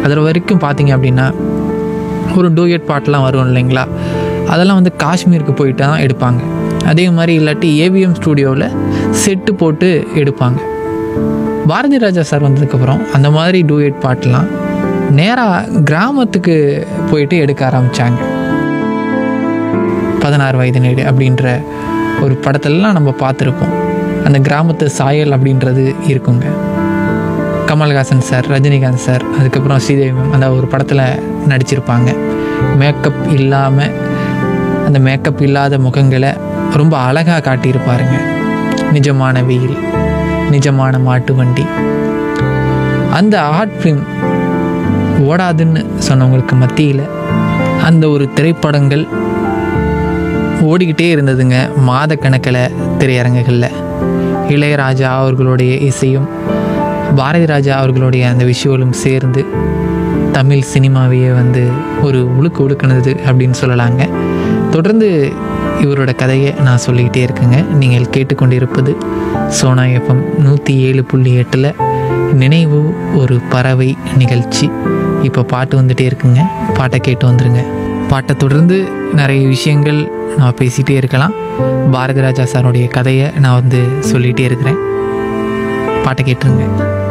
அதில் வரைக்கும் பார்த்தீங்க அப்படின்னா ஒரு டூயட் பாட்டெலாம் வரும் இல்லைங்களா அதெல்லாம் வந்து காஷ்மீருக்கு போயிட்டு தான் எடுப்பாங்க அதே மாதிரி இல்லாட்டி ஏவிஎம் ஸ்டூடியோவில் செட்டு போட்டு எடுப்பாங்க பாரதி ராஜா சார் வந்ததுக்கப்புறம் அந்த மாதிரி டூயட் பாட்டெலாம் நேராக கிராமத்துக்கு போயிட்டு எடுக்க ஆரம்பித்தாங்க பதினாறு வயது நேடு அப்படின்ற ஒரு படத்திலலாம் நம்ம பார்த்துருப்போம் அந்த கிராமத்து சாயல் அப்படின்றது இருக்குங்க கமல்ஹாசன் சார் ரஜினிகாந்த் சார் அதுக்கப்புறம் ஸ்ரீதேவி மேம் அந்த ஒரு படத்தில் நடிச்சிருப்பாங்க மேக்கப் இல்லாமல் அந்த மேக்கப் இல்லாத முகங்களை ரொம்ப அழகாக காட்டியிருப்பாருங்க நிஜமான வெயில் நிஜமான மாட்டு வண்டி அந்த ஆர்ட் ஃபிலிம் ஓடாதுன்னு சொன்னவங்களுக்கு மத்தியில் அந்த ஒரு திரைப்படங்கள் ஓடிக்கிட்டே இருந்ததுங்க மாத கணக்கில் திரையரங்குகளில் இளையராஜா அவர்களுடைய இசையும் பாரதி ராஜா அவர்களுடைய அந்த விஷுவலும் சேர்ந்து தமிழ் சினிமாவையே வந்து ஒரு உழுக்கு உழுக்குனது அப்படின்னு சொல்லலாங்க தொடர்ந்து இவரோட கதையை நான் சொல்லிக்கிட்டே இருக்கேங்க நீங்கள் கேட்டுக்கொண்டிருப்பது சோனா எஃப்எம் நூற்றி ஏழு புள்ளி எட்டில் நினைவு ஒரு பறவை நிகழ்ச்சி இப்போ பாட்டு வந்துட்டே இருக்குங்க பாட்டை கேட்டு வந்துருங்க பாட்டை தொடர்ந்து நிறைய விஷயங்கள் நான் பேசிகிட்டே இருக்கலாம் பாரதி ராஜா சாருடைய கதையை நான் வந்து சொல்லிகிட்டே இருக்கிறேன் பாட்டை கேட்டுருங்க